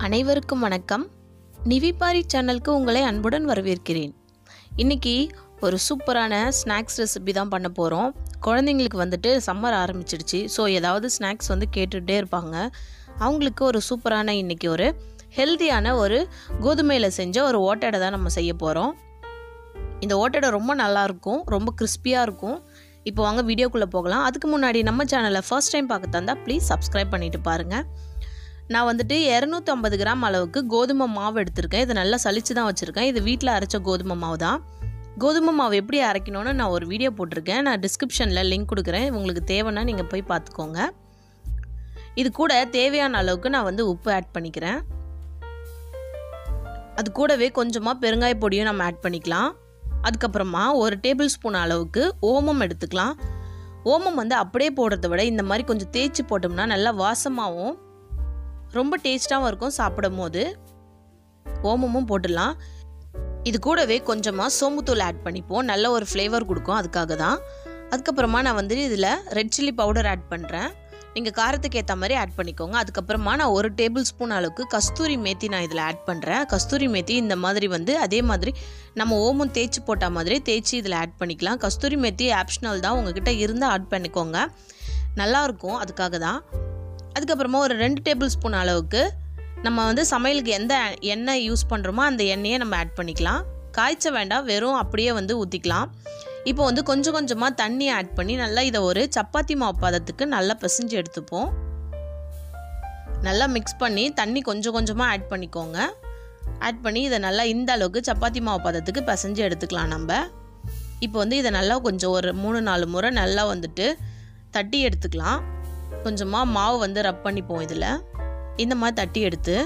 அனைவருக்கும் வணக்கம் நிவிபாரி சேனலுக்கு உங்களை அன்புடன் வரவேற்கிறேன் இன்னைக்கு ஒரு சூப்பரான ஸ்நாக்ஸ் ரெசிபி தான் பண்ண போகிறோம் குழந்தைங்களுக்கு வந்துட்டு சம்மர் ஆரம்பிச்சிடுச்சு ஸோ ஏதாவது ஸ்நாக்ஸ் வந்து கேட்டுகிட்டே இருப்பாங்க அவங்களுக்கு ஒரு சூப்பரான இன்னைக்கு ஒரு ஹெல்த்தியான ஒரு கோதுமையில் செஞ்ச ஒரு ஓட்டடை தான் நம்ம செய்ய போகிறோம் இந்த ஓட்டடை ரொம்ப நல்லா இருக்கும் ரொம்ப கிறிஸ்பியாக இருக்கும் இப்போ வாங்க வீடியோக்குள்ளே போகலாம் அதுக்கு முன்னாடி நம்ம சேனலை ஃபர்ஸ்ட் டைம் பார்க்க தந்தா ப்ளீஸ் சப்ஸ்கிரைப் பண்ணிட்டு பாருங்கள் நான் வந்துட்டு இரநூத்தி ஐம்பது கிராம் அளவுக்கு கோதுமை மாவு எடுத்திருக்கேன் இதை நல்லா சலிச்சு தான் வச்சுருக்கேன் இது வீட்டில் அரைச்ச கோதுமை மாவு தான் கோதுமை மாவு எப்படி அரைக்கணும்னு நான் ஒரு வீடியோ போட்டிருக்கேன் நான் டிஸ்கிரிப்ஷனில் லிங்க் கொடுக்குறேன் உங்களுக்கு தேவைன்னா நீங்கள் போய் பார்த்துக்கோங்க இது கூட தேவையான அளவுக்கு நான் வந்து உப்பு ஆட் பண்ணிக்கிறேன் அது கூடவே கொஞ்சமாக பெருங்காய பொடியும் நம்ம ஆட் பண்ணிக்கலாம் அதுக்கப்புறமா ஒரு டேபிள் ஸ்பூன் அளவுக்கு ஓமம் எடுத்துக்கலாம் ஓமம் வந்து அப்படியே போடுறத விட இந்த மாதிரி கொஞ்சம் தேய்ச்சி போட்டோம்னா நல்லா வாசமாகவும் ரொம்ப டேஸ்ட்டாகவும் இருக்கும் சாப்பிடும் போது ஓமமும் போட்டுடலாம் இது கூடவே கொஞ்சமாக சோம்புத்தூள் ஆட் பண்ணிப்போம் நல்ல ஒரு ஃப்ளேவர் கொடுக்கும் அதுக்காக தான் அதுக்கப்புறமா நான் வந்து இதில் ரெட் சில்லி பவுடர் ஆட் பண்ணுறேன் நீங்கள் காரத்துக்கு ஏற்ற மாதிரி ஆட் பண்ணிக்கோங்க அதுக்கப்புறமா நான் ஒரு டேபிள் ஸ்பூன் அளவுக்கு கஸ்தூரி மேத்தி நான் இதில் ஆட் பண்ணுறேன் கஸ்தூரி மேத்தி இந்த மாதிரி வந்து அதே மாதிரி நம்ம ஓமம் தேய்ச்சி போட்ட மாதிரி தேய்ச்சி இதில் ஆட் பண்ணிக்கலாம் கஸ்தூரி மேத்தி ஆப்ஷனல் தான் உங்ககிட்ட இருந்தால் ஆட் பண்ணிக்கோங்க நல்லாயிருக்கும் அதுக்காக தான் அதுக்கப்புறமா ஒரு ரெண்டு டேபிள் ஸ்பூன் அளவுக்கு நம்ம வந்து சமையலுக்கு எந்த எண்ணெய் யூஸ் பண்ணுறோமோ அந்த எண்ணெயை நம்ம ஆட் பண்ணிக்கலாம் காய்ச்ச வேண்டாம் வெறும் அப்படியே வந்து ஊற்றிக்கலாம் இப்போ வந்து கொஞ்சம் கொஞ்சமாக தண்ணி ஆட் பண்ணி நல்லா இதை ஒரு சப்பாத்தி மாவு பதத்துக்கு நல்லா பிசைஞ்சு எடுத்துப்போம் நல்லா மிக்ஸ் பண்ணி தண்ணி கொஞ்சம் கொஞ்சமாக ஆட் பண்ணிக்கோங்க ஆட் பண்ணி இதை நல்லா இந்த அளவுக்கு சப்பாத்தி மாவு பதத்துக்கு பிசைஞ்சு எடுத்துக்கலாம் நம்ம இப்போ வந்து இதை நல்லா கொஞ்சம் ஒரு மூணு நாலு முறை நல்லா வந்துட்டு தட்டி எடுத்துக்கலாம் கொஞ்சமாக மாவு வந்து ரப் பண்ணிப்போம் இதில் இந்த மாதிரி தட்டி எடுத்து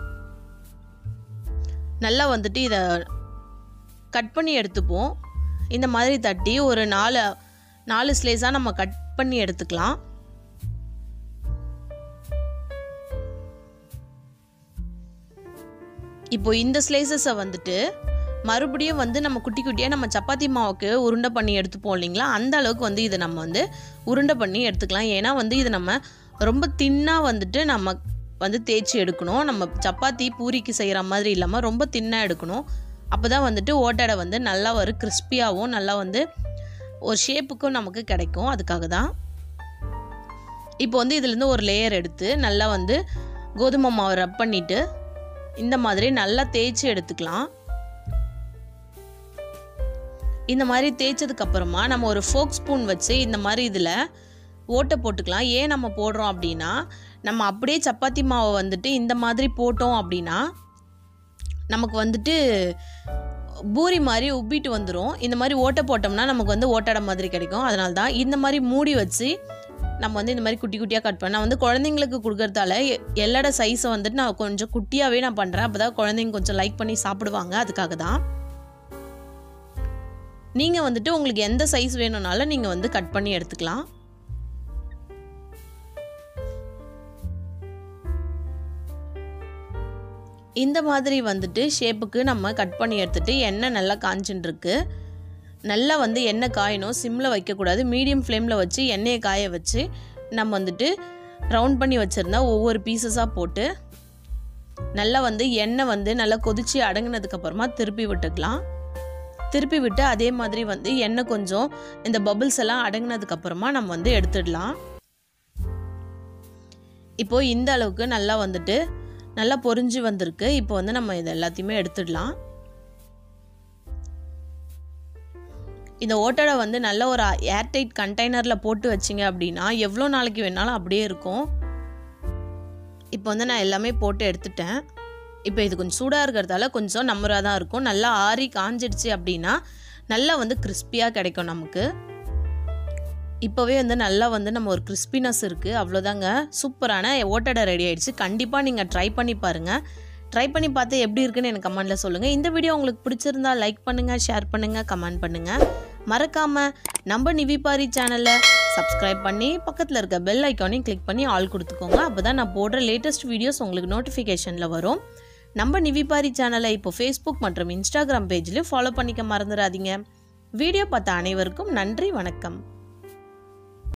நல்லா வந்துட்டு இதை கட் பண்ணி எடுத்துப்போம் இந்த மாதிரி தட்டி ஒரு நாலு நாலு ஸ்லேஸாக நம்ம கட் பண்ணி எடுத்துக்கலாம் இப்போ இந்த ஸ்லைசஸை வந்துட்டு மறுபடியும் வந்து நம்ம குட்டி குட்டியாக நம்ம சப்பாத்தி மாவுக்கு உருண்டை பண்ணி எடுத்துப்போம் இல்லைங்களா அந்த அளவுக்கு வந்து இதை நம்ம வந்து உருண்டை பண்ணி எடுத்துக்கலாம் ஏன்னா வந்து இது நம்ம ரொம்ப தின்னாக வந்துட்டு நம்ம வந்து தேய்ச்சி எடுக்கணும் நம்ம சப்பாத்தி பூரிக்கு செய்கிற மாதிரி இல்லாமல் ரொம்ப தின்னாக எடுக்கணும் அப்போ தான் வந்துட்டு ஓட்டடை வந்து நல்லா ஒரு கிறிஸ்பியாகவும் நல்லா வந்து ஒரு ஷேப்புக்கும் நமக்கு கிடைக்கும் அதுக்காக தான் இப்போ வந்து இதுலேருந்து ஒரு லேயர் எடுத்து நல்லா வந்து கோதுமை மாவை ரப் பண்ணிவிட்டு இந்த மாதிரி நல்லா தேய்ச்சி எடுத்துக்கலாம் இந்த மாதிரி தேய்ச்சதுக்கு அப்புறமா நம்ம ஒரு ஃபோக் ஸ்பூன் வச்சு இந்த மாதிரி இதில் ஓட்டை போட்டுக்கலாம் ஏன் நம்ம போடுறோம் அப்படின்னா நம்ம அப்படியே சப்பாத்தி மாவை வந்துட்டு இந்த மாதிரி போட்டோம் அப்படின்னா நமக்கு வந்துட்டு பூரி மாதிரி உப்பிட்டு வந்துடும் இந்த மாதிரி ஓட்டை போட்டோம்னா நமக்கு வந்து ஓட்டடை மாதிரி கிடைக்கும் அதனால தான் இந்த மாதிரி மூடி வச்சு நம்ம வந்து இந்த மாதிரி குட்டி குட்டியாக கட் பண்ண நான் வந்து குழந்தைங்களுக்கு கொடுக்கறதால எல்லோட சைஸை வந்துட்டு நான் கொஞ்சம் குட்டியாகவே நான் பண்ணுறேன் அப்போ தான் குழந்தைங்க கொஞ்சம் லைக் பண்ணி சாப்பிடுவாங்க அதுக்காக தான் நீங்கள் வந்துட்டு உங்களுக்கு எந்த சைஸ் வேணும்னாலும் நீங்கள் வந்து கட் பண்ணி எடுத்துக்கலாம் இந்த மாதிரி வந்துட்டு ஷேப்புக்கு நம்ம கட் பண்ணி எடுத்துட்டு எண்ணெய் நல்லா காஞ்சின்னு இருக்கு நல்லா வந்து எண்ணெய் காயணும் சிம்மில் வைக்கக்கூடாது மீடியம் ஃப்ளேமில் வச்சு எண்ணெயை காய வச்சு நம்ம வந்துட்டு ரவுண்ட் பண்ணி வச்சுருந்தா ஒவ்வொரு பீசஸாக போட்டு நல்லா வந்து எண்ணெய் வந்து நல்லா கொதிச்சு அடங்கினதுக்கப்புறமா திருப்பி விட்டுக்கலாம் திருப்பி விட்டு அதே மாதிரி வந்து எண்ணெய் கொஞ்சம் இந்த பபிள்ஸ் எல்லாம் அடங்கினதுக்கப்புறமா நம்ம வந்து எடுத்துடலாம் இப்போது இந்த அளவுக்கு நல்லா வந்துட்டு நல்லா பொரிஞ்சு வந்திருக்கு இப்போ வந்து நம்ம இது எல்லாத்தையுமே எடுத்துடலாம் இந்த ஓட்டடை வந்து நல்ல ஒரு ஏர்டைட் கண்டெய்னரில் போட்டு வச்சிங்க அப்படின்னா எவ்வளோ நாளைக்கு வேணாலும் அப்படியே இருக்கும் இப்போ வந்து நான் எல்லாமே போட்டு எடுத்துட்டேன் இப்போ இது கொஞ்சம் சூடாக இருக்கிறதால கொஞ்சம் நம்மராக தான் இருக்கும் நல்லா ஆறி காஞ்சிடுச்சு அப்படின்னா நல்லா வந்து கிறிஸ்பியாக கிடைக்கும் நமக்கு இப்போவே வந்து நல்லா வந்து நம்ம ஒரு கிறிஸ்பினஸ் இருக்குது அவ்வளோதாங்க சூப்பரான ஓட்டடை ரெடி ஆயிடுச்சு கண்டிப்பாக நீங்கள் ட்ரை பண்ணி பாருங்கள் ட்ரை பண்ணி பார்த்து எப்படி இருக்குன்னு எனக்கு கமெண்ட்டில் சொல்லுங்கள் இந்த வீடியோ உங்களுக்கு பிடிச்சிருந்தா லைக் பண்ணுங்கள் ஷேர் பண்ணுங்கள் கமெண்ட் பண்ணுங்கள் மறக்காமல் நம்ம நிவிபாரி சேனலை சப்ஸ்கிரைப் பண்ணி பக்கத்தில் இருக்க பெல் ஐக்கானையும் கிளிக் பண்ணி ஆல் கொடுத்துக்கோங்க அப்போ தான் நான் போடுற லேட்டஸ்ட் வீடியோஸ் உங்களுக்கு நோட்டிஃபிகேஷனில் வரும் நம்ம நிவிபாரி சேனலை இப்போ ஃபேஸ்புக் மற்றும் இன்ஸ்டாகிராம் பேஜ்லேயும் ஃபாலோ பண்ணிக்க மறந்துடாதீங்க வீடியோ பார்த்த அனைவருக்கும் நன்றி வணக்கம்